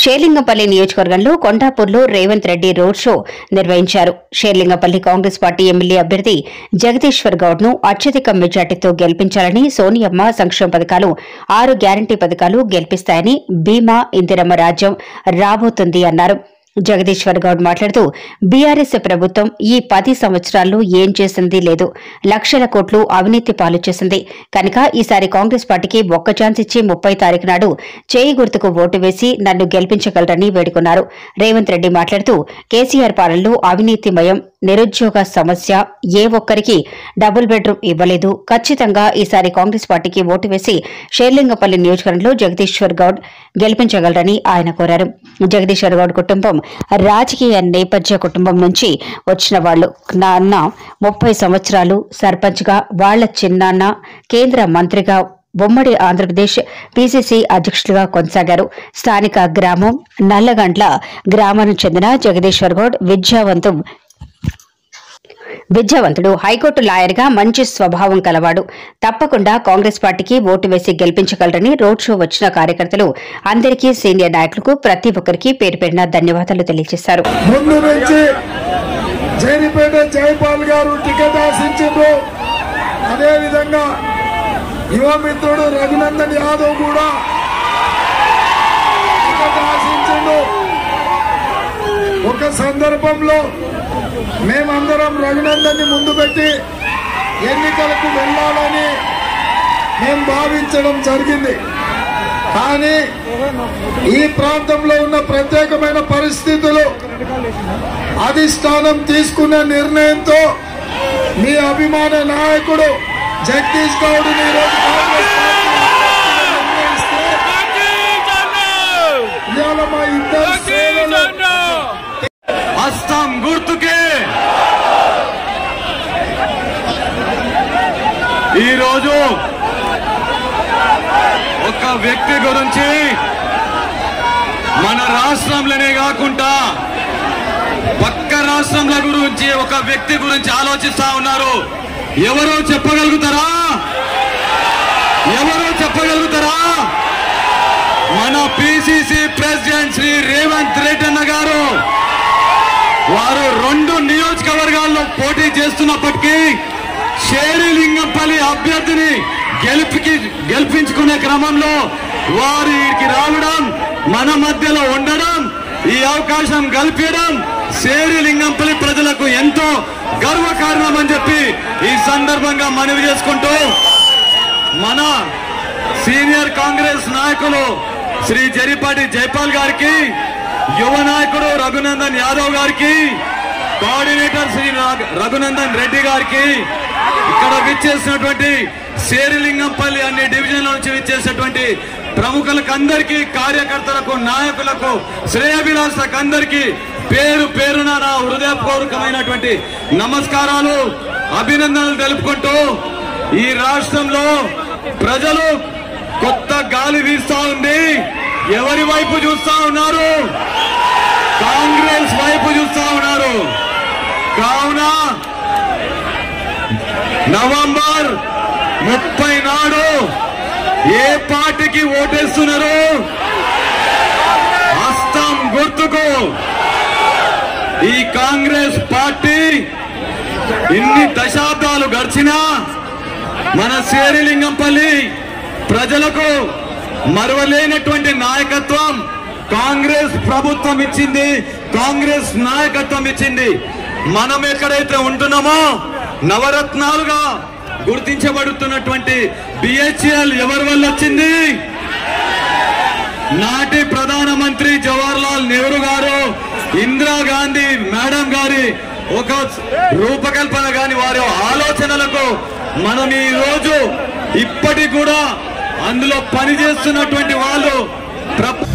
షేర్లింగంపల్లి నియోజకవర్గంలో కొండాపూర్లో Revanth Reddy road show నిర్వహించారు షేర్లింగంపల్లి కాంగ్రెస్ పార్టీ ఎమ్మెల్యే అభ్యర్థి జగదీశ్వర్ గౌడ్ ను అత్యధిక మెజార్టీతో గెలిపించాలని సోనియమ్మ సంక్షేమ పథకాలు ఆరు గ్యారంటీ పథకాలు గెలిపిస్తాయని బీమా ఇందిరమ్మ రాజ్యం రాబోతుంది అన్నారు జగదీశ్వర్ గౌడ్ మాట్లాడుతూ బీఆర్ఎస్ ప్రభుత్వం ఈ పది సంవత్సరాల్లో ఏం చేసింది లేదు లక్షల కోట్లు అవినీతి పాలు చేసింది కనుక ఈసారి కాంగ్రెస్ పార్టీకి ఒక్క ఛాన్స్ ఇచ్చి ముప్పై తారీఖు నాడు చేయి గుర్తుకు ఓటు వేసి నన్ను గెలిపించగలరని వేడుకున్నారు రేవంత్ రెడ్డి మాట్లాడుతూ కేసీఆర్ పాలనలో అవినీతిమయం నిరుద్యోగ సమస్య ఏ ఒక్కరికి డబుల్ బెడ్రూమ్ ఇవ్వలేదు ఖచ్చితంగా ఈసారి కాంగ్రెస్ పార్టీకి ఓటు వేసి షేర్లింగపల్లి నియోజకవర్గంలో జగదీశ్వర్ గౌడ్ గెలిపించగలరని ఆయన కోరారు జగదీశ్వర్ గౌడ్ కుటుంబం రాజకీయ నేపథ్య కుటుంబం నుంచి వచ్చిన వాళ్లు నాన్న ముప్పై సంవత్సరాలు సర్పంచ్గా వాళ్ల చిన్నాన్న కేంద్ర మంత్రిగా ఉమ్మడి ఆంధ్రప్రదేశ్ పీసీసీ అధ్యక్షులుగా కొనసాగారు స్థానిక గ్రామం నల్లగండ్ల గ్రామానికి చెందిన జగదీశ్వర్ గౌడ్ విద్యావంతం విద్యావంతుడు హైకోర్టు లాయర్గా మంచి స్వభావం కలవాడు తప్పకుండా కాంగ్రెస్ పార్టీకి ఓటు వేసి గెలిపించగలరని రోడ్ షో వచ్చిన కార్యకర్తలు అందరికీ సీనియర్ నాయకులకు ప్రతి ఒక్కరికి పేరు పేరున ధన్యవాదాలు తెలియజేశారు ముందు నుంచి జైనిపేట జయపాల్ గారు టికెట్ ఆశించారు అదేవిధంగా యువమిత్రుడు రఘునందన్ యాదవ్ కూడా టికెట్ ఆశించిండు ఒక సందర్భంలో మేమందరం రఘునందన్ని ముందు పెట్టి ఎన్నికలకు వెళ్ళాలని మేము భావించడం జరిగింది కానీ ఈ ప్రాంతంలో ఉన్న ప్రత్యేకమైన పరిస్థితులు అధిష్టానం తీసుకున్న నిర్ణయంతో మీ అభిమాన నాయకుడు జగదీష్ గౌడ్ ఈరోజు కాంగ్రెస్ పార్టీ నిర్ణయిస్తే ఇవాళ మా ఇద్దరు సేవలు హస్తం గుర్తుకే ఈరోజు ఒక వ్యక్తి గురించి మన రాష్ట్రంలోనే కాకుండా పక్క రాష్ట్రంల గురించి ఒక వ్యక్తి గురించి ఆలోచిస్తా ఉన్నారు ఎవరో చెప్పగలుగుతారా ఎవరో చెప్పగలుగుతారా మన పిసిసి ప్రెసిడెంట్ శ్రీ రేవంత్ రెడ్డి అన్న గారు వారు రెండు నియోజకవర్గాల్లో పోటీ చేస్తున్నప్పటికీ షేరిలింగంపల్లి అభ్యర్థిని గెలిపికి గెలిపించుకునే క్రమంలో వారు వీరికి రావడం మన మధ్యలో ఉండడం ఈ అవకాశం కల్పించడం శేరిలింగంపల్లి ప్రజలకు ఎంతో గర్వకారణం అని చెప్పి ఈ సందర్భంగా మనవి చేసుకుంటూ మన సీనియర్ కాంగ్రెస్ నాయకులు శ్రీ జరిపాటి జైపాల్ గారికి యువ నాయకుడు రఘునందన్ యాదవ్ గారికి కోఆర్డినేటర్ శ్రీ రఘు- రఘునందన్ రెడ్డి గారికి ఇక్కడ విచ్చేసినటువంటి శేరిలింగంపల్లి అన్ని డివిజన్ల నుంచి విచ్చేసినటువంటి ప్రముఖులకు అందరికీ కార్యకర్తలకు నాయకులకు శ్రేయభిలాషకు అందరికీ పేరు పేరున నా హృదయపూర్వకమైనటువంటి నమస్కారాలు అభినందనలు తెలుపుకుంటూ ఈ రాష్ట్రంలో ప్రజలు కొత్త గాలి వీస్తా ఉంది ఎవరి వైపు చూస్తా ఉన్నారు కాంగ్రెస్ వైపు చూస్తా ఉన్నారు కావున నవంబర్ ముప్పై నాడు ఏ పార్టీకి ఓటేస్తున్నారు హస్తం గుర్తుకు ఈ కాంగ్రెస్ పార్టీ ఇన్ని దశాబ్దాలు గడిచినా మన శేరిలింగంపల్లి ప్రజలకు మరవలేనటువంటి నాయకత్వం కాంగ్రెస్ ప్రభుత్వం ఇచ్చింది కాంగ్రెస్ నాయకత్వం ఇచ్చింది మనం ఎక్కడైతే ఉంటున్నామో నవరత్నాలుగా గుర్తించబడుతున్నటువంటి బిహెచ్ఎల్ ఎవరి వల్ల వచ్చింది నాటి ప్రధానమంత్రి జవహర్లాల్ నెహ్రూ గారు ఇందిరాగాంధీ మేడం గారి ఒక రూపకల్పన గాని వారి ఆలోచనలకు మనం ఈ రోజు ఇప్పటికి కూడా అందులో పనిచేస్తున్నటువంటి వాళ్ళు ప్ర-